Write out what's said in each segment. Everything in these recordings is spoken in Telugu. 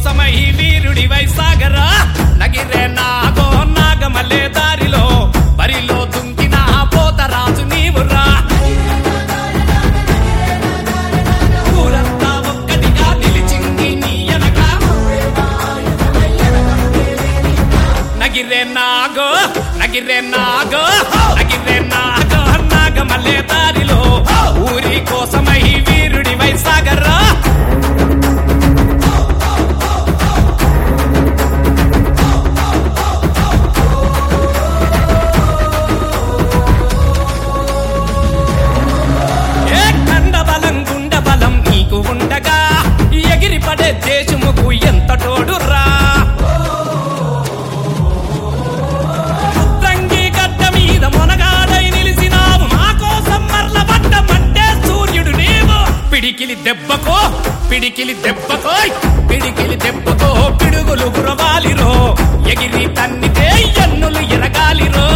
కోసమై వీరుడి వైసాగరా నగిరే నాగో నాగమల్లే దారిలో బరిలో దుంకిన పోతరాజు నీవురా ఊరంతా ఒక్కటిగా నిలిచింది నీ ఎనక నగిరే నాగో నగిరే నాగో నగిరే నాగో నాగమల్లే దారిలో ఊరి కోసమై వీరుడి వైసాగరా ఏ కండ బలం గుండ బలం నీకు ఉండగా ఎగిరి పడే దేశముకు ఎంత తోడురా ఉత్తంగి గడ్డ మీద మొనగాడై నిలిసినావు మా కోసం మరల పడ్డమంటే సూర్యుడు నీవు పిడికిలి దెబ్బకో పిడికిలి దెబ్బకో పిడికిలి దెబ్బకో పిడుగులు గురవాలిరో ఎగిరి తన్నితే ఎన్నులు ఎరగాలిరో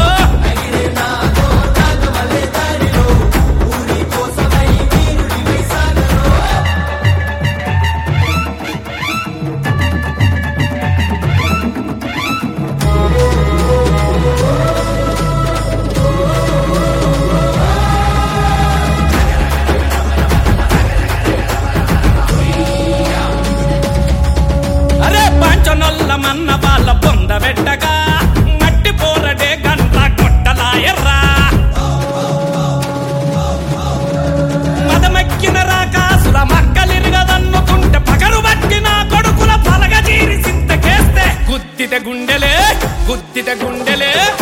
అరే పంచనొల్ల మన్న వాళ్ళ బొంద పెట్టగా మట్టి పోరడే గంట కొట్టలాయర్రా మదమెక్కిన రాకాసుల మక్కలిరగదన్నుకుంటే పగరు పట్టిన కొడుకుల పలగ తీరి సింతకేస్తే గుద్దిత గుండెలే గుద్దిత గుండెలే